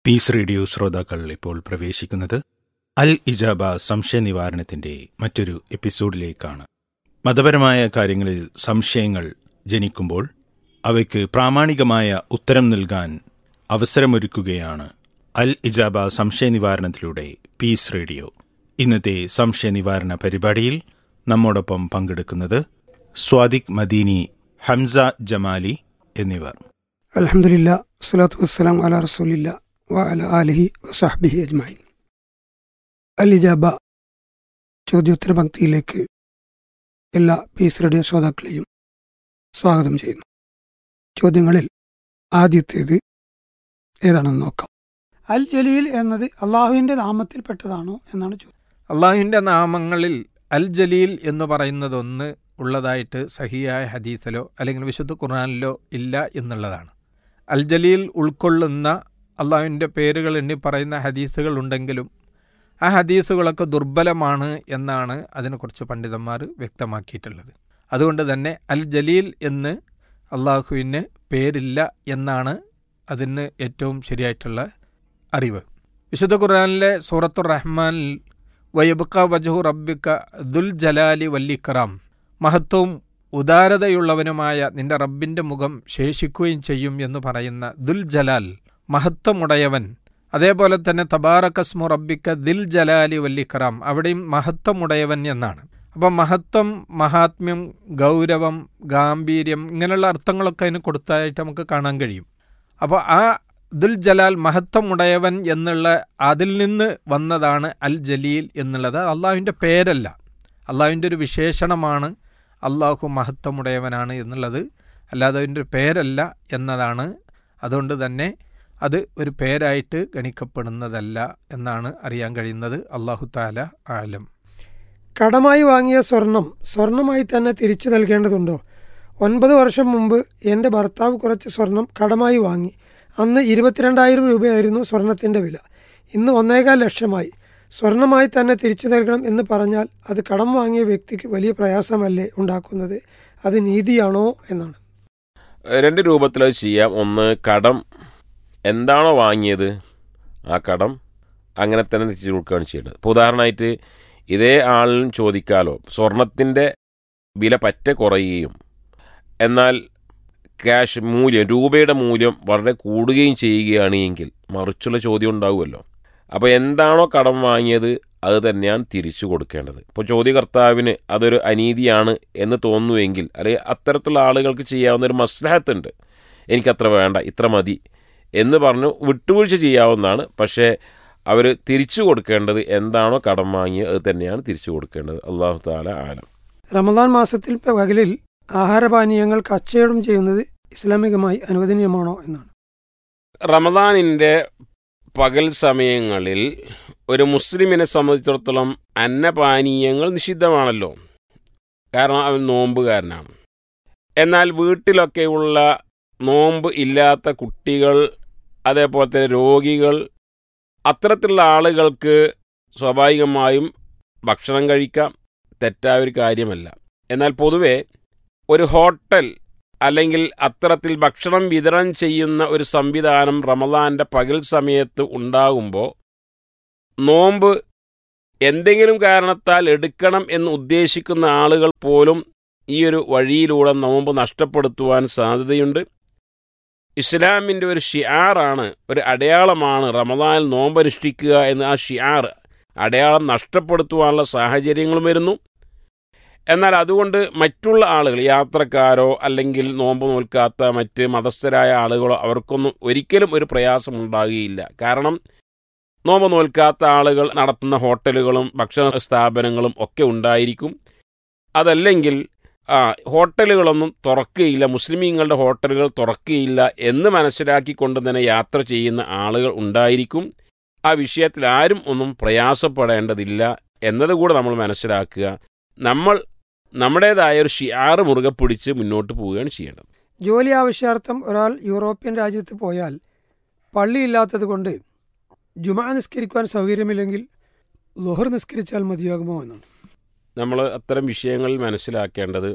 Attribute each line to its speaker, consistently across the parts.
Speaker 1: piece radio ശ്രോതാക്കൾ ഇപ്പോൾ പ്രവേശിക്കുന്നത് അൽ ഇജാബ സംശയ നിവാരണത്തിന്റെ മറ്റൊരു എപ്പിസോഡിലേക്കാണ് മതപരമായ കാര്യങ്ങളിൽ സംശയങ്ങൾ ജനിക്കുമ്പോൾ അവയ്ക്ക് പ്രാമാണികമായ ഉത്തരം നൽകാൻ അവസരമൊരുക്കുകയാണ് അൽ ഇജാബ സംശയ നിവാരണത്തിലൂടെ പീസ് റേഡിയോ ഇന്നത്തെ സംശയ നിവാരണ പരിപാടിയിൽ നമ്മോടൊപ്പം പങ്കെടുക്കുന്നത് സ്വാദിഖ് മദീനി ഹംസ ജമാലി എന്നിവർ
Speaker 2: അലഹമുല്ല വസ്സലാത്തു വസ്സലാം അല റസൂലില്ല വ അല ആലിഹി വസാഹ്ബിഹി അജ്മായിൻ അൽ ഇജാബ ചോദ്യോത്തര പങ്ക്തിയിലേക്ക് എല്ലാ പീസ് റേഡിയോ ശ്രോതാക്കളെയും സ്വാഗതം ചെയ്യുന്നു ചോദ്യങ്ങളിൽ ആദ്യത്തേത് ഏതാണെന്ന് നോക്കാം അൽ ജലീൽ എന്നത് അള്ളാഹുവിന്റെ നാമത്തിൽപ്പെട്ടതാണോ എന്നാണ് ചോദ്യം
Speaker 3: അള്ളാഹുവിൻ്റെ നാമങ്ങളിൽ അൽ ജലീൽ എന്ന് പറയുന്നതൊന്ന് ഉള്ളതായിട്ട് സഹിയായ ഹദീസിലോ അല്ലെങ്കിൽ വിശുദ്ധ ഖുർആാനിലോ ഇല്ല എന്നുള്ളതാണ് അൽ ജലീൽ ഉൾക്കൊള്ളുന്ന അള്ളാഹുവിൻ്റെ പേരുകൾ എണ്ണി പറയുന്ന ഹദീസുകൾ ഉണ്ടെങ്കിലും ആ ഹദീസുകളൊക്കെ ദുർബലമാണ് എന്നാണ് അതിനെക്കുറിച്ച് പണ്ഡിതന്മാർ വ്യക്തമാക്കിയിട്ടുള്ളത് അതുകൊണ്ട് തന്നെ അൽ ജലീൽ എന്ന് അള്ളാഹുവിന് പേരില്ല എന്നാണ് അതിന് ഏറ്റവും ശരിയായിട്ടുള്ള അറിവ് വിശുദ്ധ ഖുർആാനിലെ സൂറത്തുർ റഹ്മാനിൽ വയബുക്ക വജഹു റബ്ബിക്ക ദുൽ ജലാലി വല്ലിക്കറാം മഹത്വവും ഉദാരതയുള്ളവനുമായ നിന്റെ റബ്ബിന്റെ മുഖം ശേഷിക്കുകയും ചെയ്യും എന്ന് പറയുന്ന ദുൽ ജലാൽ മഹത്വമുടയവൻ അതേപോലെ തന്നെ തബാറക്കസ്മു റബ്ബിക്ക ദിൽ ജലാലി വല്ലിക്കറാം അവിടെയും മഹത്വമുടയവൻ എന്നാണ് അപ്പം മഹത്വം മഹാത്മ്യം ഗൗരവം ഗാംഭീര്യം ഇങ്ങനെയുള്ള അർത്ഥങ്ങളൊക്കെ അതിന് കൊടുത്തതായിട്ട് നമുക്ക് കാണാൻ കഴിയും അപ്പോൾ ആ ദുൽ ജലാൽ മഹത്വമുടയവൻ എന്നുള്ള അതിൽ നിന്ന് വന്നതാണ് അൽ ജലീൽ എന്നുള്ളത് അള്ളാഹുവിൻ്റെ പേരല്ല അള്ളാഹുവിൻ്റെ ഒരു വിശേഷണമാണ് അള്ളാഹു മഹത്വമുടയവനാണ് എന്നുള്ളത് അല്ലാതെ അതിൻ്റെ ഒരു പേരല്ല എന്നതാണ് അതുകൊണ്ട് തന്നെ അത് ഒരു പേരായിട്ട് ഗണിക്കപ്പെടുന്നതല്ല എന്നാണ് അറിയാൻ കഴിയുന്നത് അള്ളാഹു താല ആലം
Speaker 2: കടമായി വാങ്ങിയ സ്വർണം സ്വർണമായി തന്നെ തിരിച്ചു നൽകേണ്ടതുണ്ടോ ഒൻപത് വർഷം മുമ്പ് എൻ്റെ ഭർത്താവ് കുറച്ച് സ്വർണം കടമായി വാങ്ങി അന്ന് ഇരുപത്തിരണ്ടായിരം രൂപയായിരുന്നു സ്വർണത്തിൻ്റെ വില ഇന്ന് ഒന്നേകാൽ ലക്ഷമായി സ്വർണമായി തന്നെ തിരിച്ചു നൽകണം എന്ന് പറഞ്ഞാൽ അത് കടം വാങ്ങിയ വ്യക്തിക്ക് വലിയ പ്രയാസമല്ലേ ഉണ്ടാക്കുന്നത് അത് നീതിയാണോ എന്നാണ്
Speaker 4: രണ്ട് രൂപത്തിൽ അത് ചെയ്യാം ഒന്ന് കടം എന്താണോ വാങ്ങിയത് ആ കടം അങ്ങനെ തന്നെ തിരിച്ചു കൊടുക്കുകയാണ് ചെയ്യേണ്ടത് ഇപ്പോൾ ഉദാഹരണമായിട്ട് ഇതേ ആളിനും ചോദിക്കാലോ സ്വർണത്തിൻ്റെ വില പറ്റ കുറയുകയും എന്നാൽ ക്യാഷ് മൂല്യം രൂപയുടെ മൂല്യം വളരെ കൂടുകയും ചെയ്യുകയാണ് എങ്കിൽ മറിച്ചുള്ള ചോദ്യം ഉണ്ടാവുമല്ലോ അപ്പോൾ എന്താണോ കടം വാങ്ങിയത് അത് തന്നെയാണ് തിരിച്ചു കൊടുക്കേണ്ടത് ഇപ്പോൾ ചോദ്യകർത്താവിന് അതൊരു അനീതിയാണ് എന്ന് തോന്നുന്നുവെങ്കിൽ അല്ലെങ്കിൽ അത്തരത്തിലുള്ള ആളുകൾക്ക് ചെയ്യാവുന്ന ഒരു മസ്ലഹത്തുണ്ട് എനിക്കത്ര വേണ്ട ഇത്ര മതി എന്ന് പറഞ്ഞു വിട്ടുവീഴ്ച ചെയ്യാവുന്നതാണ് പക്ഷേ അവർ തിരിച്ചു കൊടുക്കേണ്ടത് എന്താണോ കടം വാങ്ങിയത് അത് തന്നെയാണ് തിരിച്ചു കൊടുക്കേണ്ടത് അള്ളാഹു താല ആലം
Speaker 2: റമദാൻ മാസത്തിൽ പകലിൽ ആഹാരപാനീയങ്ങൾ കച്ചവടം ചെയ്യുന്നത് ഇസ്ലാമികമായി അനുവദനീയമാണോ എന്നാണ്
Speaker 4: റമദാനിൻ്റെ പകൽ സമയങ്ങളിൽ ഒരു മുസ്ലിമിനെ സംബന്ധിച്ചിടത്തോളം അന്നപാനീയങ്ങൾ നിഷിദ്ധമാണല്ലോ കാരണം അവൻ നോമ്പുകാരനാണ് എന്നാൽ വീട്ടിലൊക്കെയുള്ള നോമ്പ് ഇല്ലാത്ത കുട്ടികൾ അതേപോലെ തന്നെ രോഗികൾ അത്തരത്തിലുള്ള ആളുകൾക്ക് സ്വാഭാവികമായും ഭക്ഷണം കഴിക്കാം തെറ്റായ ഒരു കാര്യമല്ല എന്നാൽ പൊതുവെ ഒരു ഹോട്ടൽ അല്ലെങ്കിൽ അത്തരത്തിൽ ഭക്ഷണം വിതരണം ചെയ്യുന്ന ഒരു സംവിധാനം റമദാന്റെ പകൽ സമയത്ത് ഉണ്ടാകുമ്പോൾ നോമ്പ് എന്തെങ്കിലും കാരണത്താൽ എടുക്കണം എന്ന് ഉദ്ദേശിക്കുന്ന ആളുകൾ പോലും ഈ ഒരു വഴിയിലൂടെ നോമ്പ് നഷ്ടപ്പെടുത്തുവാൻ സാധ്യതയുണ്ട് ഇസ്ലാമിൻ്റെ ഒരു ഷിയാറാണ് ഒരു അടയാളമാണ് റമദാനിൽ നോമ്പനുഷ്ഠിക്കുക എന്ന് ആ ഷിയാർ അടയാളം നഷ്ടപ്പെടുത്തുവാനുള്ള സാഹചര്യങ്ങളും വരുന്നു എന്നാൽ അതുകൊണ്ട് മറ്റുള്ള ആളുകൾ യാത്രക്കാരോ അല്ലെങ്കിൽ നോമ്പ് നോൽക്കാത്ത മറ്റ് മതസ്ഥരായ ആളുകളോ അവർക്കൊന്നും ഒരിക്കലും ഒരു പ്രയാസം ഉണ്ടാകുകയില്ല കാരണം നോമ്പ് നോൽക്കാത്ത ആളുകൾ നടത്തുന്ന ഹോട്ടലുകളും ഭക്ഷണ സ്ഥാപനങ്ങളും ഒക്കെ ഉണ്ടായിരിക്കും അതല്ലെങ്കിൽ ആ ഹോട്ടലുകളൊന്നും തുറക്കുകയില്ല മുസ്ലിമീങ്ങളുടെ ഹോട്ടലുകൾ തുറക്കുകയില്ല എന്ന് മനസ്സിലാക്കിക്കൊണ്ട് തന്നെ യാത്ര ചെയ്യുന്ന ആളുകൾ ഉണ്ടായിരിക്കും ആ വിഷയത്തിൽ ആരും ഒന്നും പ്രയാസപ്പെടേണ്ടതില്ല എന്നതുകൂടെ നമ്മൾ മനസ്സിലാക്കുക നമ്മൾ നമ്മുടേതായ ഒരു ഷിയാറ് മുറുകെ പിടിച്ച് മുന്നോട്ട് പോവുകയാണ് ചെയ്യേണ്ടത്
Speaker 2: ജോലി ആവശ്യാർത്ഥം ഒരാൾ യൂറോപ്യൻ രാജ്യത്ത് പോയാൽ പള്ളിയില്ലാത്തത് കൊണ്ട് ജുമാ നിസ്കരിക്കുവാൻ സൗകര്യമില്ലെങ്കിൽ ലുഹർ നിസ്കരിച്ചാൽ മതിയാകുമോ എന്നാണ്
Speaker 4: നമ്മൾ അത്തരം വിഷയങ്ങളിൽ മനസ്സിലാക്കേണ്ടത്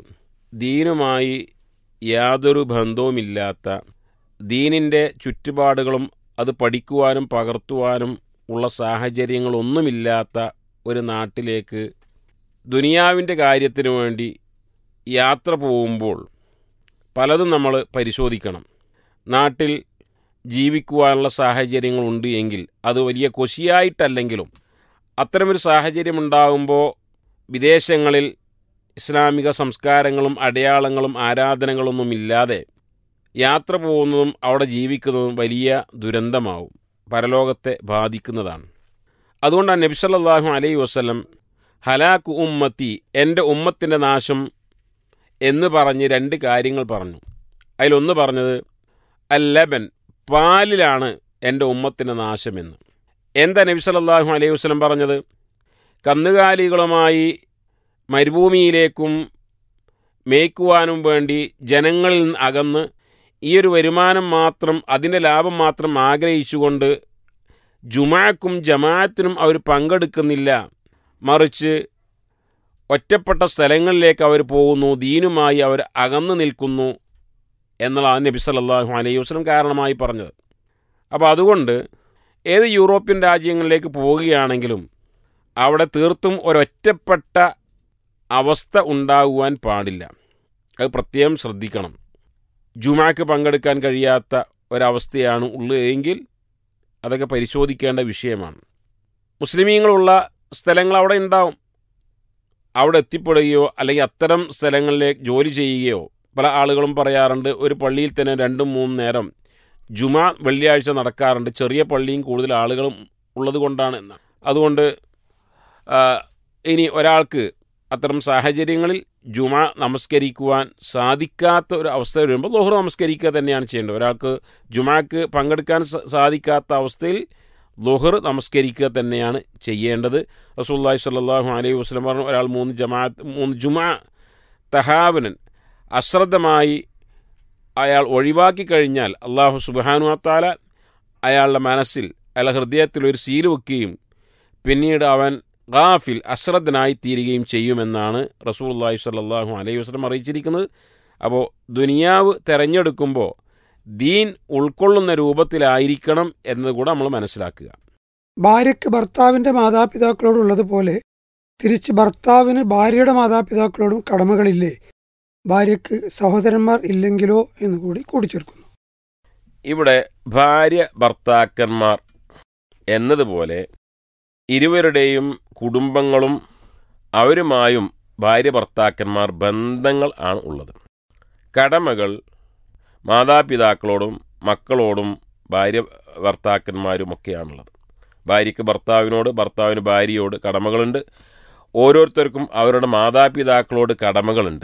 Speaker 4: ദീനുമായി യാതൊരു ബന്ധവുമില്ലാത്ത ദീനിൻ്റെ ചുറ്റുപാടുകളും അത് പഠിക്കുവാനും പകർത്തുവാനും ഉള്ള സാഹചര്യങ്ങളൊന്നുമില്ലാത്ത ഒരു നാട്ടിലേക്ക് ദുനിയാവിൻ്റെ കാര്യത്തിന് വേണ്ടി യാത്ര പോകുമ്പോൾ പലതും നമ്മൾ പരിശോധിക്കണം നാട്ടിൽ ജീവിക്കുവാനുള്ള സാഹചര്യങ്ങളുണ്ട് എങ്കിൽ അത് വലിയ കൊശിയായിട്ടല്ലെങ്കിലും അത്തരമൊരു സാഹചര്യം ഉണ്ടാകുമ്പോൾ വിദേശങ്ങളിൽ ഇസ്ലാമിക സംസ്കാരങ്ങളും അടയാളങ്ങളും ആരാധനകളൊന്നും ഇല്ലാതെ യാത്ര പോകുന്നതും അവിടെ ജീവിക്കുന്നതും വലിയ ദുരന്തമാവും പരലോകത്തെ ബാധിക്കുന്നതാണ് അതുകൊണ്ടാണ് നബി സല്ലല്ലാഹു അലൈഹി വസല്ലം ഹലാക്ക് ഉമ്മത്തി എൻ്റെ ഉമ്മത്തിൻ്റെ നാശം എന്ന് പറഞ്ഞ് രണ്ട് കാര്യങ്ങൾ പറഞ്ഞു അതിലൊന്ന് പറഞ്ഞത് അല്ലബൻ പാലിലാണ് എൻ്റെ ഉമ്മത്തിൻ്റെ നാശമെന്ന് എന്താ നബി സല്ലല്ലാഹു അലൈഹി വസല്ലം പറഞ്ഞത് കന്നുകാലികളുമായി മരുഭൂമിയിലേക്കും മേയ്ക്കുവാനും വേണ്ടി ജനങ്ങളിൽ നിന്ന് അകന്ന് ഈ ഒരു വരുമാനം മാത്രം അതിൻ്റെ ലാഭം മാത്രം ആഗ്രഹിച്ചുകൊണ്ട് ജുമാക്കും ജമാഅത്തിനും അവർ പങ്കെടുക്കുന്നില്ല മറിച്ച് ഒറ്റപ്പെട്ട സ്ഥലങ്ങളിലേക്ക് അവർ പോകുന്നു ദീനുമായി അവർ അകന്നു നിൽക്കുന്നു എന്നുള്ളതാണ് നബി സല്ലല്ലാഹു അലൈഹി വസല്ലം കാരണമായി പറഞ്ഞത് അപ്പോൾ അതുകൊണ്ട് ഏത് യൂറോപ്യൻ രാജ്യങ്ങളിലേക്ക് പോവുകയാണെങ്കിലും അവിടെ തീർത്തും ഒരൊറ്റപ്പെട്ട അവസ്ഥ ഉണ്ടാകുവാൻ പാടില്ല അത് പ്രത്യേകം ശ്രദ്ധിക്കണം ജുമാക്ക് പങ്കെടുക്കാൻ കഴിയാത്ത ഒരവസ്ഥയാണ് ഉള്ളതെങ്കിൽ അതൊക്കെ പരിശോധിക്കേണ്ട വിഷയമാണ് മുസ്ലിമീങ്ങളുള്ള സ്ഥലങ്ങൾ അവിടെ ഉണ്ടാവും അവിടെ എത്തിപ്പെടുകയോ അല്ലെങ്കിൽ അത്തരം സ്ഥലങ്ങളിലേക്ക് ജോലി ചെയ്യുകയോ പല ആളുകളും പറയാറുണ്ട് ഒരു പള്ളിയിൽ തന്നെ രണ്ടും മൂന്നും നേരം ജുമാ വെള്ളിയാഴ്ച നടക്കാറുണ്ട് ചെറിയ പള്ളിയും കൂടുതൽ ആളുകളും ഉള്ളത് കൊണ്ടാണ് എന്നാണ് അതുകൊണ്ട് ആ, ഇനി ഒരാൾക്ക് അത്തരം സാഹചര്യങ്ങളിൽ ജുമ നമസ്കരിക്കുവാൻ സാധിക്കാത്ത ഒരു അവസ്ഥ വരുമ്പോൾ ലോഹർ നമസ്കരിക്കുക തന്നെയാണ് ചെയ്യേണ്ടത് ഒരാൾക്ക് ജുമാക്ക് പങ്കെടുക്കാൻ സ- സാധിക്കാത്ത അവസ്ഥയിൽ ലോഹർ നമസ്കരിക്കുക തന്നെയാണ് ചെയ്യേണ്ടത് റസൂല്ലാഹി സ്വല്ലല്ലാഹു അലൈഹി വസ്ലം പറഞ്ഞു ഒരാൾ മൂന്ന് ജമാഅത്ത് മൂന്ന് ജുമാ തഹാവനൻ അശ്രദ്ധമായി അയാൾ ഒഴിവാക്കി കഴിഞ്ഞാൽ അള്ളാഹു സുബാനു താല അയാളുടെ മനസ്സിൽ അയാളുടെ ഹൃദയത്തിൽ ഒരു സീല് വെക്കുകയും പിന്നീട് അവൻ ഗാഫിൽ അശ്രദ്ധനായി തീരുകയും ചെയ്യുമെന്നാണ് റസൂല്ലാഹി സ്വല്ലല്ലാഹു അലൈഹി വസ്ലം അറിയിച്ചിരിക്കുന്നത് അപ്പോൾ ദുനിയാവ് തിരഞ്ഞെടുക്കുമ്പോൾ ദീൻ ഉൾക്കൊള്ളുന്ന രൂപത്തിലായിരിക്കണം എന്നത് കൂടെ നമ്മൾ മനസ്സിലാക്കുക
Speaker 2: ഭാര്യയ്ക്ക് ഭർത്താവിന്റെ മാതാപിതാക്കളോടുള്ളതുപോലെ തിരിച്ച് ഭർത്താവിന് ഭാര്യയുടെ മാതാപിതാക്കളോടും കടമകളില്ലേ ഭാര്യയ്ക്ക് സഹോദരന്മാർ ഇല്ലെങ്കിലോ എന്ന് കൂടി കൂടിച്ചേർക്കുന്നു
Speaker 4: ഇവിടെ ഭാര്യ ഭർത്താക്കന്മാർ എന്നതുപോലെ ഇരുവരുടെയും കുടുംബങ്ങളും അവരുമായും ഭാര്യ ഭർത്താക്കന്മാർ ബന്ധങ്ങൾ ആണ് ഉള്ളത് കടമകൾ മാതാപിതാക്കളോടും മക്കളോടും ഭാര്യ ഭർത്താക്കന്മാരുമൊക്കെയാണുള്ളത് ഭാര്യയ്ക്ക് ഭർത്താവിനോട് ഭർത്താവിന് ഭാര്യയോട് കടമകളുണ്ട് ഓരോരുത്തർക്കും അവരുടെ മാതാപിതാക്കളോട് കടമകളുണ്ട്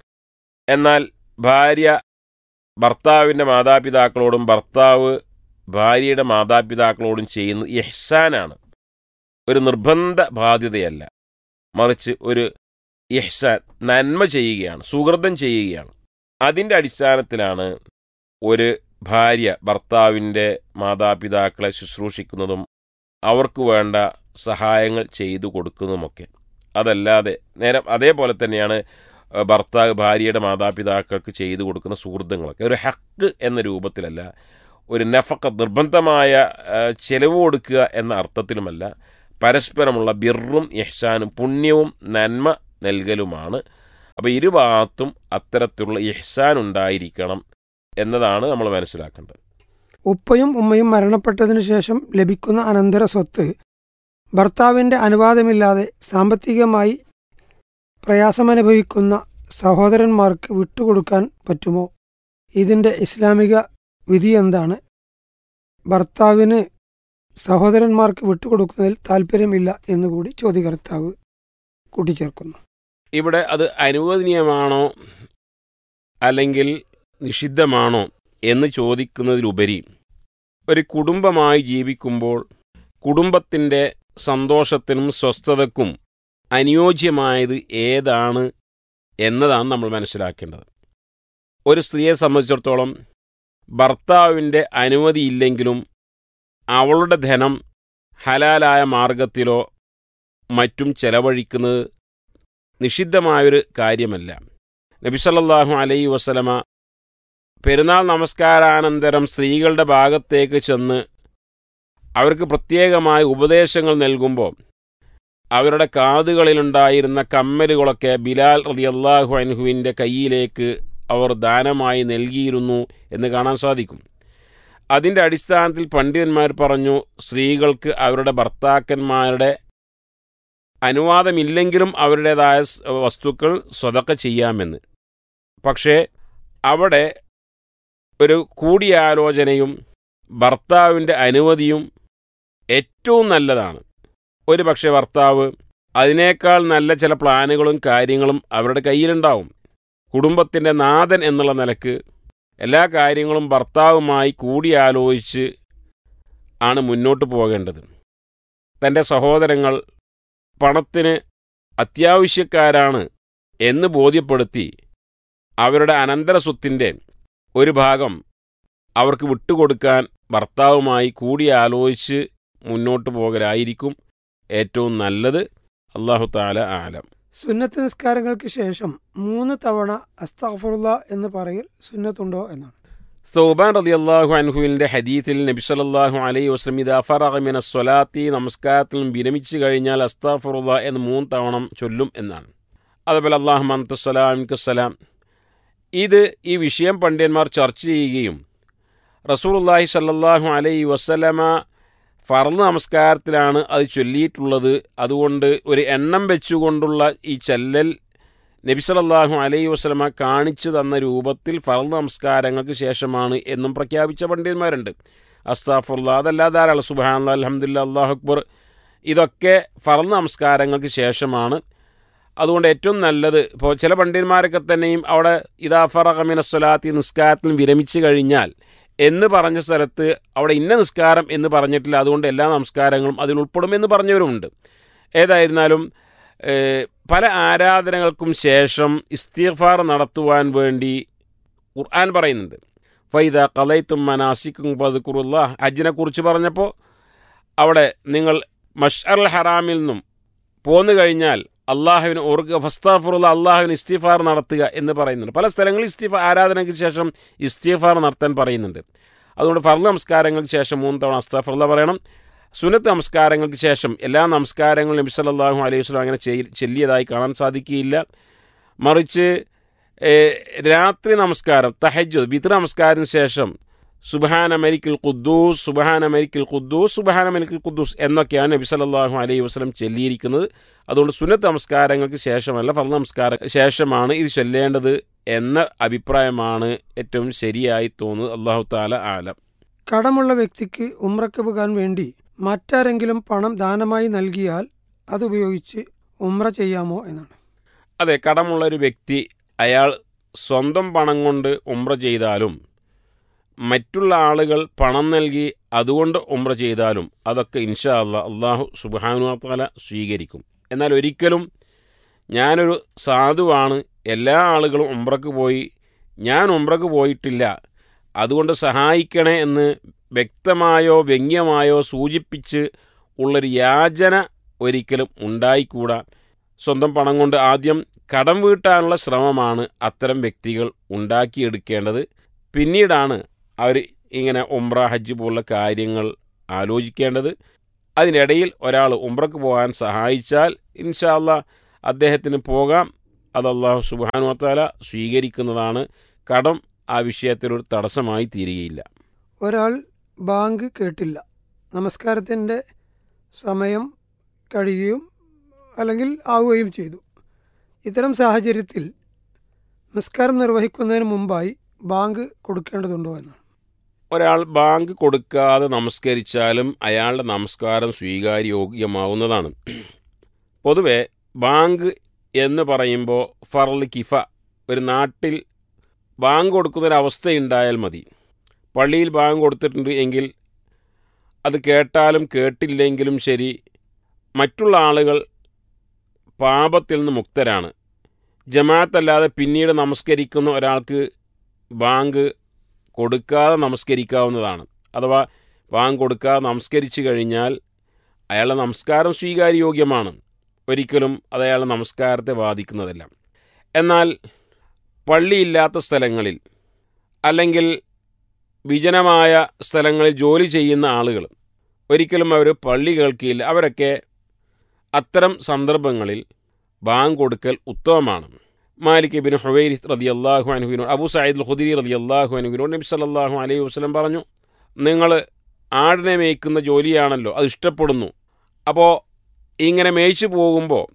Speaker 4: എന്നാൽ ഭാര്യ ഭർത്താവിൻ്റെ മാതാപിതാക്കളോടും ഭർത്താവ് ഭാര്യയുടെ മാതാപിതാക്കളോടും ചെയ്യുന്നത് ഇഹ്സാനാണ് ഒരു നിർബന്ധ ബാധ്യതയല്ല മറിച്ച് ഒരു ഇഹ്സാൻ നന്മ ചെയ്യുകയാണ് സുഹൃതം ചെയ്യുകയാണ് അതിൻ്റെ അടിസ്ഥാനത്തിലാണ് ഒരു ഭാര്യ ഭർത്താവിൻ്റെ മാതാപിതാക്കളെ ശുശ്രൂഷിക്കുന്നതും അവർക്ക് വേണ്ട സഹായങ്ങൾ ചെയ്തു കൊടുക്കുന്നതുമൊക്കെ അതല്ലാതെ നേരെ അതേപോലെ തന്നെയാണ് ഏഹ്, ഭർത്താവ് ഭാര്യയുടെ മാതാപിതാക്കൾക്ക് ചെയ്തു കൊടുക്കുന്ന സുഹൃത്തുക്കളൊക്കെ ഒരു ഹക്ക് എന്ന രൂപത്തിലല്ല ഒരു നഫക്ക നിർബന്ധമായ ഏഹ്, ചെലവ് കൊടുക്കുക എന്ന അർത്ഥത്തിലുമല്ല പരസ്പരമുള്ള ബിറും ഇഹ്സാനും പുണ്യവും നന്മ നൽകലുമാണ് അപ്പോൾ ഇരുഭാഗത്തും അത്തരത്തിലുള്ള ഇഹ്സാൻ ഉണ്ടായിരിക്കണം എന്നതാണ് നമ്മൾ മനസ്സിലാക്കേണ്ടത്
Speaker 2: ഉപ്പയും ഉമ്മയും മരണപ്പെട്ടതിനു ശേഷം ലഭിക്കുന്ന അനന്തര സ്വത്ത് ഭർത്താവിന്റെ അനുവാദമില്ലാതെ സാമ്പത്തികമായി പ്രയാസമനുഭവിക്കുന്ന സഹോദരന്മാർക്ക് വിട്ടുകൊടുക്കാൻ പറ്റുമോ ഇതിന്റെ ഇസ്ലാമിക വിധി എന്താണ് ഭർത്താവിന് സഹോദരന്മാർക്ക് വിട്ടുകൊടുക്കുന്നതിൽ താല്പര്യമില്ല എന്നുകൂടി ചോദ്യകർത്താവ് കൂട്ടിച്ചേർക്കുന്നു
Speaker 4: ഇവിടെ അത് അനുവദനീയമാണോ അല്ലെങ്കിൽ നിഷിദ്ധമാണോ എന്ന് ചോദിക്കുന്നതിലുപരി ഒരു കുടുംബമായി ജീവിക്കുമ്പോൾ കുടുംബത്തിൻ്റെ സന്തോഷത്തിനും സ്വസ്ഥതക്കും അനുയോജ്യമായത് ഏതാണ് എന്നതാണ് നമ്മൾ മനസ്സിലാക്കേണ്ടത് ഒരു സ്ത്രീയെ സംബന്ധിച്ചിടത്തോളം ഭർത്താവിൻ്റെ അനുമതിയില്ലെങ്കിലും അവളുടെ ധനം ഹലാലായ മാർഗത്തിലോ മറ്റും ചെലവഴിക്കുന്നത് നിഷിദ്ധമായൊരു കാര്യമല്ല നബിസല്ലാഹു അലൈ വസലമ പെരുന്നാൾ നമസ്കാരാനന്തരം സ്ത്രീകളുടെ ഭാഗത്തേക്ക് ചെന്ന് അവർക്ക് പ്രത്യേകമായ ഉപദേശങ്ങൾ നൽകുമ്പോൾ അവരുടെ കാതുകളിലുണ്ടായിരുന്ന കമ്മലുകളൊക്കെ ബിലാൽ റളിയല്ലാഹു അൻഹുവിൻ്റെ കയ്യിലേക്ക് അവർ ദാനമായി നൽകിയിരുന്നു എന്ന് കാണാൻ സാധിക്കും അതിൻ്റെ അടിസ്ഥാനത്തിൽ പണ്ഡിതന്മാർ പറഞ്ഞു സ്ത്രീകൾക്ക് അവരുടെ ഭർത്താക്കന്മാരുടെ അനുവാദമില്ലെങ്കിലും അവരുടേതായ സ് വസ്തുക്കൾ സ്വതക്ക ചെയ്യാമെന്ന് പക്ഷേ അവിടെ ഒരു കൂടിയാലോചനയും ഭർത്താവിൻ്റെ അനുമതിയും ഏറ്റവും നല്ലതാണ് ഒരു പക്ഷേ ഭർത്താവ് അതിനേക്കാൾ നല്ല ചില പ്ലാനുകളും കാര്യങ്ങളും അവരുടെ കയ്യിലുണ്ടാവും കുടുംബത്തിൻ്റെ നാഥൻ എന്നുള്ള നിലക്ക് എല്ലാ കാര്യങ്ങളും ഭർത്താവുമായി കൂടിയാലോചിച്ച് ആണ് മുന്നോട്ട് പോകേണ്ടത് തൻ്റെ സഹോദരങ്ങൾ പണത്തിന് അത്യാവശ്യക്കാരാണ് എന്ന് ബോധ്യപ്പെടുത്തി അവരുടെ അനന്തര സ്വത്തിൻ്റെ ഒരു ഭാഗം അവർക്ക് വിട്ടുകൊടുക്കാൻ ഭർത്താവുമായി കൂടിയാലോചിച്ച് മുന്നോട്ട് പോകലായിരിക്കും ഏറ്റവും നല്ലത് അള്ളാഹു താല ആലം
Speaker 2: സുന്നത്ത് നിസ്കാരങ്ങൾക്ക് ശേഷം മൂന്ന് തവണ അസ്തഫുള്ള എന്ന് പറയൽ സുന്നത്തുണ്ടോ എന്നാണ്
Speaker 4: സൗബാൻ റതി അള്ളാഹു അൻഹുവിൻ്റെ ഹദീത്തിൽ നബി സല്ലല്ലാഹു അലൈഹി വസ്ലം ഇത് അഫറമിന സ്വലാത്തി നമസ്കാരത്തിൽ നിന്നും വിരമിച്ചു കഴിഞ്ഞാൽ അസ്താഫുറുള്ള എന്ന് മൂന്ന് തവണ ചൊല്ലും എന്നാണ് അതുപോലെ അള്ളാഹു മന്തുസലാം ഇത് ഈ വിഷയം പണ്ഡിതന്മാർ ചർച്ച ചെയ്യുകയും റസൂലുള്ളാഹി സല്ലല്ലാഹു അലൈഹി വസല്ലമ ഫർള് നമസ്കാരത്തിലാണ് അത് ചൊല്ലിയിട്ടുള്ളത് അതുകൊണ്ട് ഒരു എണ്ണം വെച്ചുകൊണ്ടുള്ള ഈ ചെല്ലൽ നബി സല്ലല്ലാഹു അലൈഹി വസല്ലമ കാണിച്ചു തന്ന രൂപത്തിൽ ഫർള് നമസ്കാരങ്ങൾക്ക് ശേഷമാണ് എന്നും പ്രഖ്യാപിച്ച പണ്ഡിതന്മാരുണ്ട് അസ്താഫുള്ള അതല്ലാതെ ധാരാളം സുബാൻ അലഹമുല്ല അള്ളാഹു അക്ബർ ഇതൊക്കെ ഫർള് നമസ്കാരങ്ങൾക്ക് ശേഷമാണ് അതുകൊണ്ട് ഏറ്റവും നല്ലത് ഇപ്പോൾ ചില പണ്ഡിതന്മാരൊക്കെ തന്നെയും അവിടെ ഇതാ ഫറഖമിന സ്വലാത്തി നിസ്കാരത്തിൽ വിരമിച്ചു കഴിഞ്ഞാൽ എന്ന് പറഞ്ഞ സ്ഥലത്ത് അവിടെ ഇന്ന നിസ്കാരം എന്ന് പറഞ്ഞിട്ടില്ല അതുകൊണ്ട് എല്ലാ നമസ്കാരങ്ങളും അതിൽ ഉൾപ്പെടുമെന്ന് പറഞ്ഞവരുമുണ്ട് ഏതായിരുന്നാലും ഏഹ്, പല ആരാധനകൾക്കും ശേഷം ഇസ്തിഗ്ഫാർ നടത്തുവാൻ വേണ്ടി ഖുർആൻ പറയുന്നുണ്ട് ഫൈദ കലൈത്തും മനാസിക്കും പതുക്കുറുള്ള ഹജ്ജിനെ കുറിച്ച് പറഞ്ഞപ്പോൾ അവിടെ നിങ്ങൾ മഷ് ഹറാമിൽ നിന്നും പോന്നു കഴിഞ്ഞാൽ അള്ളാഹുവിന് ഓർക്കുക ഫസ്താഫുറുള്ള അള്ളാഹുവിന് ഇസ്തിഫാർ നടത്തുക എന്ന് പറയുന്നുണ്ട് പല സ്ഥലങ്ങളിൽ ഇസ്തിഫ ആരാധനയ്ക്ക് ശേഷം ഇസ്തിഫാർ നടത്താൻ പറയുന്നുണ്ട് അതുകൊണ്ട് ഫർദ് നമസ്കാരങ്ങൾക്ക് ശേഷം മൂന്ന് തവണ അസ്താഫുള്ള പറയണം സുനത്ത് നമസ്കാരങ്ങൾക്ക് ശേഷം എല്ലാ നമസ്കാരങ്ങളും നബി സല്ലല്ലാഹു അലൈഹി വസല്ലം അങ്ങനെ ചെയ്- ചെല്ലിയതായി കാണാൻ സാധിക്കുകയില്ല മറിച്ച് ഏഹ്, രാത്രി നമസ്കാരം തഹജ്ജു വിത്ര നമസ്കാരത്തിന് ശേഷം സുബഹാന മരിക്കിൽ ഖുദ്ദൂസ് സുബഹാന മരിക്കിൽ ഖുദ്ദൂസ് സുബഹാന മരിക്കിൽ ഖുദ്ദൂസ് എന്നൊക്കെയാണ് നബി സല്ലല്ലാഹു അലൈഹി വസല്ലം ചൊല്ലിയിരിക്കുന്നത് അതുകൊണ്ട് സുന്നത്ത് നമസ്കാരങ്ങൾക്ക് ശേഷമല്ല ഫർദ് നമസ്കാര ശേഷമാണ് ഇത് ചൊല്ലേണ്ടത് എന്ന അഭിപ്രായമാണ് ഏറ്റവും ശരിയായി തോന്നുന്നത് അള്ളാഹു താല ആലം
Speaker 2: കടമുള്ള വ്യക്തിക്ക് ഉമ്രക്ക് പോകാൻ വേണ്ടി മറ്റാരെങ്കിലും പണം ദാനമായി നൽകിയാൽ അതുപയോഗിച്ച് ഉമ്ര ചെയ്യാമോ എന്നാണ്
Speaker 4: അതെ കടമുള്ള ഒരു വ്യക്തി അയാൾ സ്വന്തം പണം കൊണ്ട് ഉംറ ചെയ്താലും മറ്റുള്ള ആളുകൾ പണം നൽകി അതുകൊണ്ട് ഉംറ ചെയ്താലും അതൊക്കെ ഇൻഷാ അല്ലാ അള്ളാഹു സുബാനുവാല സ്വീകരിക്കും എന്നാൽ ഒരിക്കലും ഞാനൊരു സാധുവാണ് എല്ലാ ആളുകളും ഉംറക്ക് പോയി ഞാൻ ഉംറക്ക് പോയിട്ടില്ല അതുകൊണ്ട് സഹായിക്കണേ എന്ന് വ്യക്തമായോ വ്യംഗ്യമായോ സൂചിപ്പിച്ച് ഉള്ളൊരു യാചന ഒരിക്കലും ഉണ്ടായിക്കൂടാ സ്വന്തം പണം കൊണ്ട് ആദ്യം കടം വീട്ടാനുള്ള ശ്രമമാണ് അത്തരം വ്യക്തികൾ ഉണ്ടാക്കിയെടുക്കേണ്ടത് പിന്നീടാണ് അവർ ഇങ്ങനെ ഉംറ ഹജ്ജ് പോലുള്ള കാര്യങ്ങൾ ആലോചിക്കേണ്ടത് അതിനിടയിൽ ഒരാൾ ഉംറക്ക് പോകാൻ സഹായിച്ചാൽ ഇൻഷാല്ല അദ്ദേഹത്തിന് പോകാം അത് അള്ളാഹു സുബാനു വത്താല സ്വീകരിക്കുന്നതാണ് കടം ആ വിഷയത്തിൽ ഒരു തടസ്സമായി തീരുകയില്ല
Speaker 2: ഒരാൾ ബാങ്ക് കേട്ടില്ല നമസ്കാരത്തിൻ്റെ സമയം കഴിയുകയും അല്ലെങ്കിൽ ആവുകയും ചെയ്തു ഇത്തരം സാഹചര്യത്തിൽ നിസ്കാരം നിർവഹിക്കുന്നതിന് മുമ്പായി ബാങ്ക് കൊടുക്കേണ്ടതുണ്ടോ എന്നാണ്
Speaker 4: ഒരാൾ ബാങ്ക് കൊടുക്കാതെ നമസ്കരിച്ചാലും അയാളുടെ നമസ്കാരം സ്വീകാര്യോഗ്യമാവുന്നതാണ് പൊതുവെ ബാങ്ക് എന്ന് പറയുമ്പോൾ ഫർൽ കിഫ ഒരു നാട്ടിൽ ബാങ്ക് കൊടുക്കുന്നൊരവസ്ഥയുണ്ടായാൽ മതി പള്ളിയിൽ ബാങ്ക് കൊടുത്തിട്ടുണ്ട് എങ്കിൽ അത് കേട്ടാലും കേട്ടില്ലെങ്കിലും ശരി മറ്റുള്ള ആളുകൾ പാപത്തിൽ നിന്ന് മുക്തരാണ് ജമാഅത്തല്ലാതെ പിന്നീട് നമസ്കരിക്കുന്ന ഒരാൾക്ക് ബാങ്ക് കൊടുക്കാതെ നമസ്കരിക്കാവുന്നതാണ് അഥവാ ബാങ്ക് കൊടുക്കാതെ നമസ്കരിച്ചു കഴിഞ്ഞാൽ അയാളുടെ നമസ്കാരം സ്വീകാര്യോഗ്യമാണ് ഒരിക്കലും അത് അയാളുടെ നമസ്കാരത്തെ ബാധിക്കുന്നതല്ല എന്നാൽ പള്ളിയില്ലാത്ത സ്ഥലങ്ങളിൽ അല്ലെങ്കിൽ വിജനമായ സ്ഥലങ്ങളിൽ ജോലി ചെയ്യുന്ന ആളുകൾ ഒരിക്കലും അവർ പള്ളി കേൾക്കില്ല അവരൊക്കെ അത്തരം സന്ദർഭങ്ങളിൽ ബാങ്ക് കൊടുക്കൽ ഉത്തമമാണ് മാലിക് ബിൻ ഹുവൈരിസ് റതി അള്ളാഹു അനുവിനോട് അബു സയ്യിദ് ഹുദിരി റതി അള്ളാഹു അനുവിനോട് നബി സല്ലാഹു അലൈഹി വസ്ലം പറഞ്ഞു നിങ്ങൾ ആടിനെ മേയ്ക്കുന്ന ജോലിയാണല്ലോ അത് ഇഷ്ടപ്പെടുന്നു അപ്പോൾ ഇങ്ങനെ മേയിച്ചു പോകുമ്പോൾ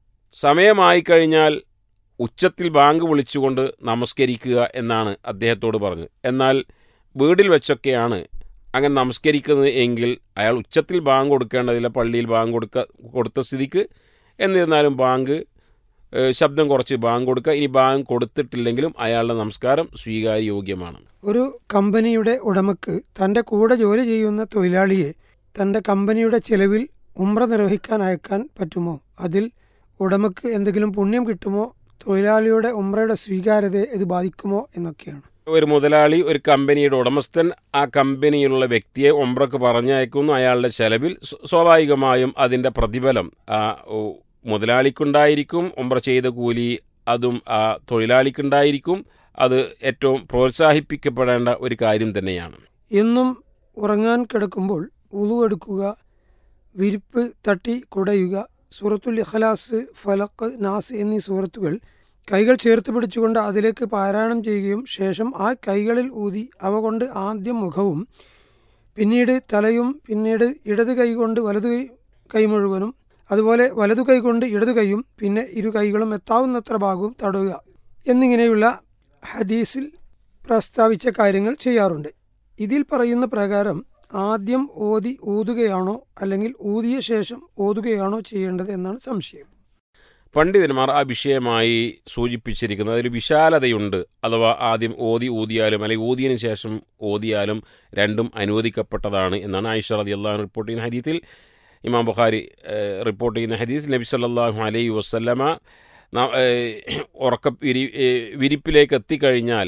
Speaker 4: സമയമായി കഴിഞ്ഞാൽ ഉച്ചത്തിൽ ബാങ്ക് വിളിച്ചുകൊണ്ട് നമസ്കരിക്കുക എന്നാണ് അദ്ദേഹത്തോട് പറഞ്ഞത് എന്നാൽ വീട്ടിൽ വെച്ചൊക്കെയാണ് അങ്ങനെ നമസ്കരിക്കുന്നത് എങ്കിൽ അയാൾ ഉച്ചത്തിൽ ബാങ്ക് കൊടുക്കേണ്ടതില്ല പള്ളിയിൽ ബാങ്ക് കൊടുക്ക കൊടുത്ത സ്ഥിതിക്ക് എന്നിരുന്നാലും ബാങ്ക് ഏഹ്, ശബ്ദം കുറച്ച് ബാങ്ക് കൊടുക്കുക ഇനി ബാങ്ക് കൊടുത്തിട്ടില്ലെങ്കിലും അയാളുടെ നമസ്കാരം സ്വീകാര്യോഗ്യമാണ്
Speaker 2: ഒരു കമ്പനിയുടെ ഉടമക്ക് തൻ്റെ കൂടെ ജോലി ചെയ്യുന്ന തൊഴിലാളിയെ തൻ്റെ കമ്പനിയുടെ ചെലവിൽ ഉംറ നിർവഹിക്കാൻ അയക്കാൻ പറ്റുമോ അതിൽ ഉടമക്ക് എന്തെങ്കിലും പുണ്യം കിട്ടുമോ തൊഴിലാളിയുടെ ഉംറയുടെ സ്വീകാര്യതയെ ഇത് ബാധിക്കുമോ എന്നൊക്കെയാണ്
Speaker 4: ഒരു മുതലാളി ഒരു കമ്പനിയുടെ ഉടമസ്ഥൻ ആ കമ്പനിയിലുള്ള വ്യക്തിയെ ഒമ്പ്രക്ക് പറഞ്ഞയക്കുന്നു അയാളുടെ ചെലവിൽ സ്വ- സ്വാഭാവികമായും അതിൻ്റെ പ്രതിഫലം ആ ഓ, മുതലാളിക്കുണ്ടായിരിക്കും ഒമ്പ്ര ചെയ്ത കൂലി അതും ആ തൊഴിലാളിക്കുണ്ടായിരിക്കും അത് ഏറ്റവും പ്രോത്സാഹിപ്പിക്കപ്പെടേണ്ട ഒരു കാര്യം തന്നെയാണ്
Speaker 2: എന്നും ഉറങ്ങാൻ കിടക്കുമ്പോൾ ഉളു എടുക്കുക വിരിപ്പ് തട്ടി കുടയുക സൂറത്തുൽ ഇഖ്ലാസ് ഫലക്ക് നാസ് എന്നീ സൂറത്തുകൾ കൈകൾ ചേർത്ത് പിടിച്ചുകൊണ്ട് അതിലേക്ക് പാരായണം ചെയ്യുകയും ശേഷം ആ കൈകളിൽ ഊതി അവ കൊണ്ട് ആദ്യം മുഖവും പിന്നീട് തലയും പിന്നീട് ഇടത് കൈ കൊണ്ട് വലതു കൈ കൈ മുഴുവനും അതുപോലെ വലതു കൈ കൊണ്ട് ഇടതു കൈയും പിന്നെ ഇരു കൈകളും എത്താവുന്നത്ര ഭാഗവും തടവുക എന്നിങ്ങനെയുള്ള ഹദീസിൽ പ്രസ്താവിച്ച കാര്യങ്ങൾ ചെയ്യാറുണ്ട് ഇതിൽ പറയുന്ന പ്രകാരം ആദ്യം ഓതി ഊതുകയാണോ അല്ലെങ്കിൽ ഊതിയ ശേഷം ഓതുകയാണോ ചെയ്യേണ്ടത് എന്നാണ് സംശയം
Speaker 4: പണ്ഡിതന്മാർ ആ വിഷയമായി സൂചിപ്പിച്ചിരിക്കുന്നത് അതിൽ വിശാലതയുണ്ട് അഥവാ ആദ്യം ഓതി ഊതിയാലും അല്ലെങ്കിൽ ഊതിയതിനു ശേഷം ഓതിയാലും രണ്ടും അനുവദിക്കപ്പെട്ടതാണ് എന്നാണ് ആയിഷ റതി അള്ളാഹു റിപ്പോർട്ട് ചെയ്യുന്ന ഹദീത്തിൽ ഇമാം ബുഖാരി ഏഹ്, റിപ്പോർട്ട് ചെയ്യുന്ന ഹദീസ് നബി സല്ലല്ലാഹു അലൈഹി വസല്ലമ ന- ഏഹ്, ഉറക്ക വിരി ഏഹ്, വിരിപ്പിലേക്ക് എത്തിക്കഴിഞ്ഞാൽ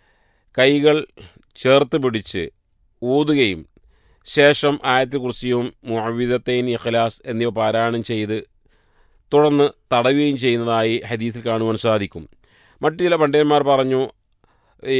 Speaker 4: കൈകൾ ചേർത്ത് പിടിച്ച് ഊതുകയും ശേഷം ആയത്തിൽ കുറിസിയും മുഅവിദത്തൈൻ ഇഖ്ലാസ് എന്നിവ പാരായണം ചെയ്ത് തുടർന്ന് തടയുകയും ചെയ്യുന്നതായി ഹദീസിൽ കാണുവാൻ സാധിക്കും മറ്റു ചില പണ്ഡിതന്മാർ പറഞ്ഞു ഈ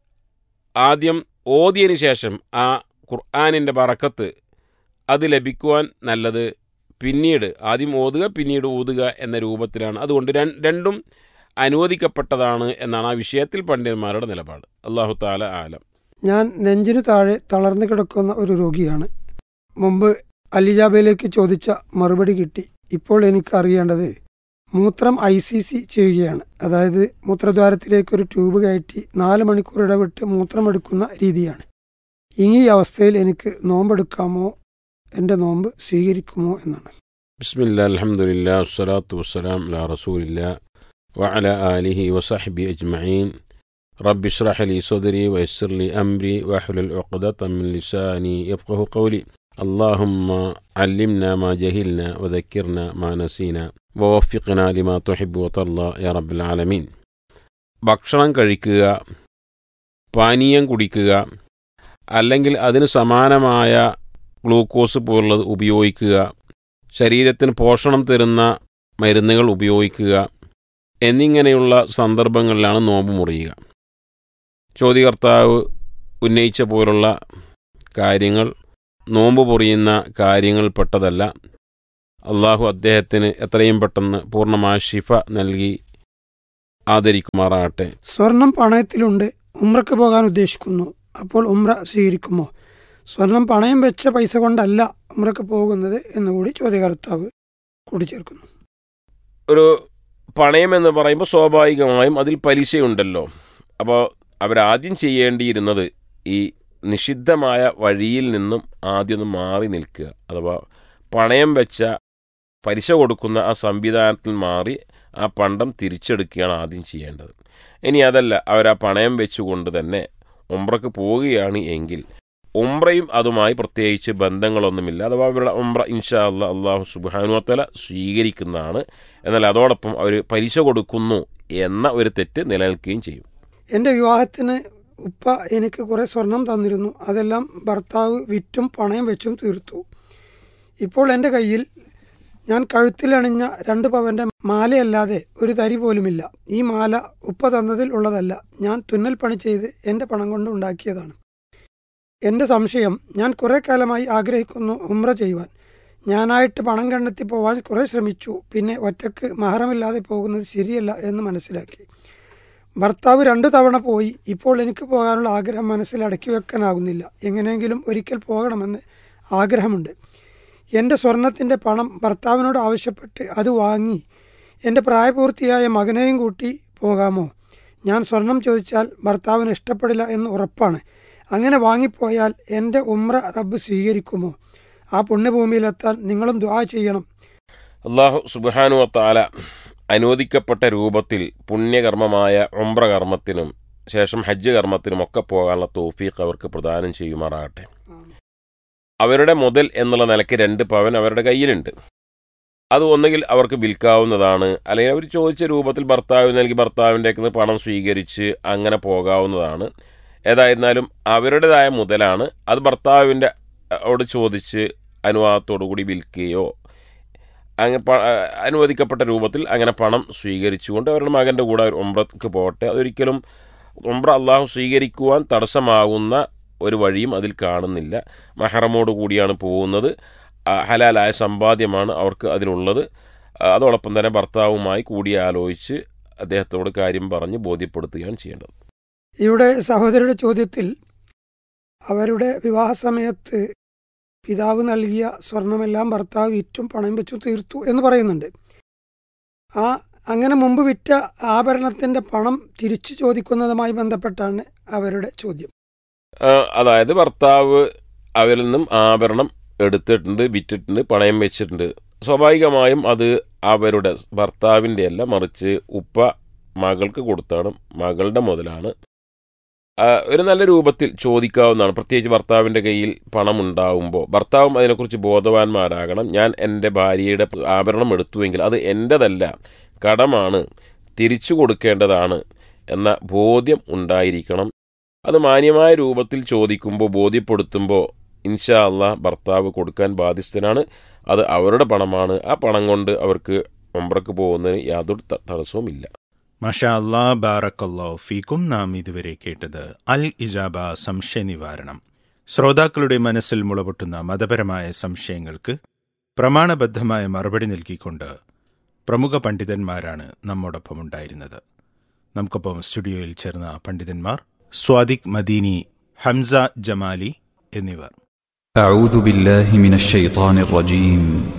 Speaker 4: ആദ്യം ഓതിയതിന് ശേഷം ആ ഖുർആാനിൻ്റെ ബറക്കത്ത് അത് ലഭിക്കുവാൻ നല്ലത് പിന്നീട് ആദ്യം ഓതുക പിന്നീട് ഊതുക എന്ന രൂപത്തിലാണ് അതുകൊണ്ട് രൺ- രണ്ടും അനുവദിക്കപ്പെട്ടതാണ് എന്നാണ് ആ വിഷയത്തിൽ പണ്ഡിതന്മാരുടെ നിലപാട് അള്ളാഹു താല ആലം
Speaker 2: ഞാൻ നെഞ്ചിനു താഴെ തളർന്നു കിടക്കുന്ന ഒരു രോഗിയാണ് മുമ്പ് അലിജാബയിലേക്ക് ചോദിച്ച മറുപടി കിട്ടി ഇപ്പോൾ എനിക്ക് അറിയേണ്ടത് മൂത്രം ഐ സി സി ചെയ്യുകയാണ് അതായത് മൂത്രദ്വാരത്തിലേക്ക് ഒരു ട്യൂബ് കയറ്റി നാല് മണിക്കൂർ ഇടവിട്ട് മൂത്രമെടുക്കുന്ന രീതിയാണ് ഇനി ഈ അവസ്ഥയിൽ എനിക്ക് നോമ്പെടുക്കാമോ എൻ്റെ നോമ്പ് സ്വീകരിക്കുമോ എന്നാണ്
Speaker 4: ബിസ്മില്ല അലഹമുല്ല വസ്സലാത്തു വസ്സലാം അലാ റസൂലില്ല വഅല ആലിഹി വസഹബി അജ്മഈൻ റബ്ബി ഇശ്റഹ് ലി സദ്രി വയസ്സിർ ലി അംരി വഹ്ലുൽ ഉഖ്ദത മിൻ ലിസാനി യഫ്ഖഹു ഖൗലി اللهم علمنا ما جهلنا وذكرنا ما نسينا ووفقنا لما تحب وترضى يا رب العالمين ഭക്ഷണം കഴിക്കുക പാനീയം കുടിക്കുക അല്ലെങ്കിൽ അതിന് സമാനമായ ഗ്ലൂക്കോസ് പോലുള്ളത് ഉപയോഗിക്കുക ശരീരത്തിന് പോഷണം തരുന്ന മരുന്നുകൾ ഉപയോഗിക്കുക എന്നിങ്ങനെയുള്ള സന്ദർഭങ്ങളിലാണ് നോമ്പ് മുറിയുക ചോദ്യകർത്താവ് ഉന്നയിച്ച പോലുള്ള കാര്യങ്ങൾ നോമ്പ് പൊറിയുന്ന കാര്യങ്ങൾപ്പെട്ടതല്ല അള്ളാഹു അദ്ദേഹത്തിന് എത്രയും പെട്ടെന്ന് പൂർണ്ണമായ ഷിഫ നൽകി ആദരിക്കുമാറാകട്ടെ
Speaker 2: സ്വർണം പണയത്തിലുണ്ട് ഉമ്രക്ക് പോകാൻ ഉദ്ദേശിക്കുന്നു അപ്പോൾ ഉമ്ര സ്വീകരിക്കുമോ സ്വർണം പണയം വെച്ച പൈസ കൊണ്ടല്ല ഉമ്രക്ക് പോകുന്നത് എന്നുകൂടി ചോദ്യകർത്താവ് കൂട്ടിച്ചേർക്കുന്നു
Speaker 4: ഒരു പണയം എന്ന് പറയുമ്പോൾ സ്വാഭാവികമായും അതിൽ പലിശയുണ്ടല്ലോ അപ്പോൾ അവരാദ്യം ചെയ്യേണ്ടിയിരുന്നത് ഈ നിഷിദ്ധമായ വഴിയിൽ നിന്നും ആദ്യം ഒന്ന് മാറി നിൽക്കുക അഥവാ പണയം വെച്ച പലിശ കൊടുക്കുന്ന ആ സംവിധാനത്തിൽ മാറി ആ പണ്ടം തിരിച്ചെടുക്കുകയാണ് ആദ്യം ചെയ്യേണ്ടത് ഇനി അതല്ല അവർ ആ പണയം വെച്ചുകൊണ്ട് തന്നെ ഉംറക്ക് പോവുകയാണ് എങ്കിൽ ഉംറയും അതുമായി പ്രത്യേകിച്ച് ബന്ധങ്ങളൊന്നുമില്ല അഥവാ അവരുടെ ഉംറ ഇൻഷാ അല്ലാ അള്ളാഹു സുബാനുവത്തല സ്വീകരിക്കുന്നതാണ് എന്നാൽ അതോടൊപ്പം അവർ പലിശ കൊടുക്കുന്നു എന്ന ഒരു തെറ്റ് നിലനിൽക്കുകയും ചെയ്യും
Speaker 2: എൻ്റെ വിവാഹത്തിന് ഉപ്പ എനിക്ക് കുറേ സ്വർണം തന്നിരുന്നു അതെല്ലാം ഭർത്താവ് വിറ്റും പണയം വെച്ചും തീർത്തു ഇപ്പോൾ എൻ്റെ കയ്യിൽ ഞാൻ കഴുത്തിലണിഞ്ഞ രണ്ട് പവൻ്റെ മാലയല്ലാതെ ഒരു തരി പോലുമില്ല ഈ മാല ഉപ്പ തന്നതിൽ ഉള്ളതല്ല ഞാൻ തുന്നൽ പണി ചെയ്ത് എൻ്റെ പണം കൊണ്ട് ഉണ്ടാക്കിയതാണ് എൻ്റെ സംശയം ഞാൻ കുറേ കാലമായി ആഗ്രഹിക്കുന്നു ഉമ്ര ചെയ്യുവാൻ ഞാനായിട്ട് പണം കണ്ടെത്തി പോവാൻ കുറേ ശ്രമിച്ചു പിന്നെ ഒറ്റക്ക് മഹറമില്ലാതെ പോകുന്നത് ശരിയല്ല എന്ന് മനസ്സിലാക്കി ഭർത്താവ് രണ്ടു തവണ പോയി ഇപ്പോൾ എനിക്ക് പോകാനുള്ള ആഗ്രഹം മനസ്സിൽ അടക്കി വെക്കാനാകുന്നില്ല എങ്ങനെയെങ്കിലും ഒരിക്കൽ പോകണമെന്ന് ആഗ്രഹമുണ്ട് എൻ്റെ സ്വർണത്തിൻ്റെ പണം ഭർത്താവിനോട് ആവശ്യപ്പെട്ട് അത് വാങ്ങി എൻ്റെ പ്രായപൂർത്തിയായ മകനെയും കൂട്ടി പോകാമോ ഞാൻ സ്വർണം ചോദിച്ചാൽ ഭർത്താവിന് ഇഷ്ടപ്പെടില്ല എന്ന് ഉറപ്പാണ് അങ്ങനെ വാങ്ങിപ്പോയാൽ എൻ്റെ ഉമ്ര റബ്ബ് സ്വീകരിക്കുമോ ആ പുണ്യഭൂമിയിലെത്താൻ നിങ്ങളും ദുആ ചെയ്യണം
Speaker 4: അള്ളാഹു സുബാനു താല അനുവദിക്കപ്പെട്ട രൂപത്തിൽ പുണ്യകർമ്മമായ ഉംറ കർമ്മത്തിനും ശേഷം ഹജ്ജ് കർമ്മത്തിനും ഒക്കെ പോകാനുള്ള തോഫീഖ് അവർക്ക് പ്രദാനം ചെയ്യുമാറാകട്ടെ അവരുടെ മുതൽ എന്നുള്ള നിലയ്ക്ക് രണ്ട് പവൻ അവരുടെ കയ്യിലുണ്ട് അത് ഒന്നുകിൽ അവർക്ക് വിൽക്കാവുന്നതാണ് അല്ലെങ്കിൽ അവർ ചോദിച്ച രൂപത്തിൽ ഭർത്താവ് നൽകി ഭർത്താവിൻ്റെ നിന്ന് പണം സ്വീകരിച്ച് അങ്ങനെ പോകാവുന്നതാണ് ഏതായിരുന്നാലും അവരുടേതായ മുതലാണ് അത് ഭർത്താവിൻ്റെ ഓട് ചോദിച്ച് അനുവാദത്തോടു കൂടി വിൽക്കുകയോ അങ്ങനെ പ- അനുവദിക്കപ്പെട്ട രൂപത്തിൽ അങ്ങനെ പണം സ്വീകരിച്ചുകൊണ്ട് അവരുടെ മകൻ്റെ കൂടെ ഒരു ഉംറക്ക് പോകട്ടെ അതൊരിക്കലും ഉംറ അള്ളാഹു സ്വീകരിക്കുവാൻ തടസ്സമാകുന്ന ഒരു വഴിയും അതിൽ കാണുന്നില്ല മഹറമോട് കൂടിയാണ് പോകുന്നത് ആ, ഹലാലായ സമ്പാദ്യമാണ് അവർക്ക് അതിനുള്ളത് ആ, അതോടൊപ്പം തന്നെ ഭർത്താവുമായി കൂടിയാലോചിച്ച് അദ്ദേഹത്തോട് കാര്യം പറഞ്ഞ് ബോധ്യപ്പെടുത്തുകയാണ് ചെയ്യേണ്ടത്
Speaker 2: ഇവിടെ സഹോദരിയുടെ ചോദ്യത്തിൽ അവരുടെ വിവാഹ സമയത്ത് പിതാവ് നൽകിയ സ്വർണമെല്ലാം ഭർത്താവ് വിറ്റും പണം വെച്ചും തീർത്തു എന്ന് പറയുന്നുണ്ട് ആ അങ്ങനെ മുമ്പ് വിറ്റ ആഭരണത്തിൻ്റെ പണം തിരിച്ചു ചോദിക്കുന്നതുമായി ബന്ധപ്പെട്ടാണ് അവരുടെ ചോദ്യം
Speaker 4: ആ, അതായത് ഭർത്താവ് അവരിൽ നിന്നും ആഭരണം എടുത്തിട്ടുണ്ട് വിറ്റിട്ടുണ്ട് പണയം വെച്ചിട്ടുണ്ട് സ്വാഭാവികമായും അത് അവരുടെ ഭർത്താവിൻ്റെ അല്ല മറിച്ച് ഉപ്പ മകൾക്ക് കൊടുത്താണ് മകളുടെ മുതലാണ് ആ, ഒരു നല്ല രൂപത്തിൽ ചോദിക്കാവുന്നതാണ് പ്രത്യേകിച്ച് ഭർത്താവിൻ്റെ കയ്യിൽ പണം ഉണ്ടാവുമ്പോൾ ഭർത്താവും അതിനെക്കുറിച്ച് ബോധവാന്മാരാകണം ഞാൻ എൻ്റെ ഭാര്യയുടെ ആഭരണം എടുത്തുവെങ്കിൽ അത് എൻ്റെതല്ല കടമാണ് തിരിച്ചു കൊടുക്കേണ്ടതാണ് എന്ന ബോധ്യം ഉണ്ടായിരിക്കണം അത് മാന്യമായ രൂപത്തിൽ ചോദിക്കുമ്പോൾ ബോധ്യപ്പെടുത്തുമ്പോൾ ഇൻഷാ അള്ളാ ഭർത്താവ് കൊടുക്കാൻ ബാധ്യസ്ഥനാണ് അത് അവരുടെ പണമാണ് ആ പണം കൊണ്ട് അവർക്ക് ഒമ്പ്രക്ക് പോകുന്നതിന് യാതൊരു ത- തടസ്സവുമില്ല
Speaker 1: മഷാ അല്ലാ ബാറക്കല്ലോ ഫീക്കും നാം ഇതുവരെ കേട്ടത് അൽ ഇജാബ സംശയ നിവാരണം ശ്രോതാക്കളുടെ മനസ്സിൽ മുളപൊട്ടുന്ന മതപരമായ സംശയങ്ങൾക്ക് പ്രമാണബദ്ധമായ മറുപടി നൽകിക്കൊണ്ട് പ്രമുഖ പണ്ഡിതന്മാരാണ് നമ്മോടൊപ്പം ഉണ്ടായിരുന്നത് നമുക്കൊപ്പം സ്റ്റുഡിയോയിൽ ചേർന്ന പണ്ഡിതന്മാർ സ്വാദിഖ് മദീനി ഹംസ ജമാലി എന്നിവർ
Speaker 5: أعوذ بالله من الشيطان الرجيم